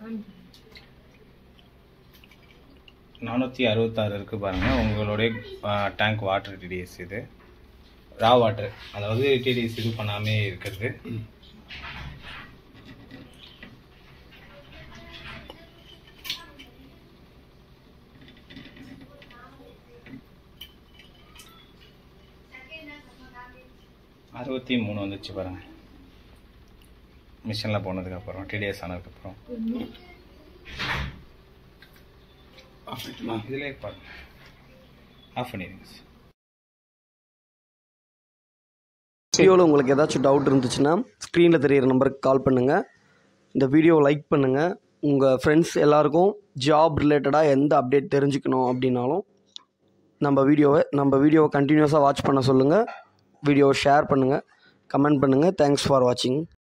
நானூற்றி அறுபத்தாறு இருக்குது பாருங்கள் உங்களுடைய டேங்க் வாட்டர் டிடிஎஸ் இது ரா வாட்டர் அதாவது டிடிஎஸ் இது பண்ணாமே இருக்கிறது அறுபத்தி மூணு வந்துச்சு பாருங்க மிஷினில் போனதுக்கப்புறம் டிடிஎஸ் ஆனதுக்கப்புறம் ஆஃப் பண்ணிட்டுமா இதிலே பாருங்க ஆஃப் பண்ணிடுங்க சார் வீடியோவில் உங்களுக்கு ஏதாச்சும் டவுட் இருந்துச்சுன்னா ஸ்க்ரீனில் தெரியிற நம்பருக்கு கால் பண்ணுங்கள் இந்த வீடியோவை லைக் பண்ணுங்கள் உங்கள் ஃப்ரெண்ட்ஸ் எல்லாருக்கும் ஜாப் ரிலேட்டடாக எந்த அப்டேட் தெரிஞ்சுக்கணும் அப்படின்னாலும் நம்ம வீடியோவை நம்ம வீடியோவை கண்டினியூஸாக வாட்ச் பண்ண சொல்லுங்கள் வீடியோவை ஷேர் பண்ணுங்கள் கமெண்ட் பண்ணுங்கள் தேங்க்ஸ் ஃபார் வாட்சிங்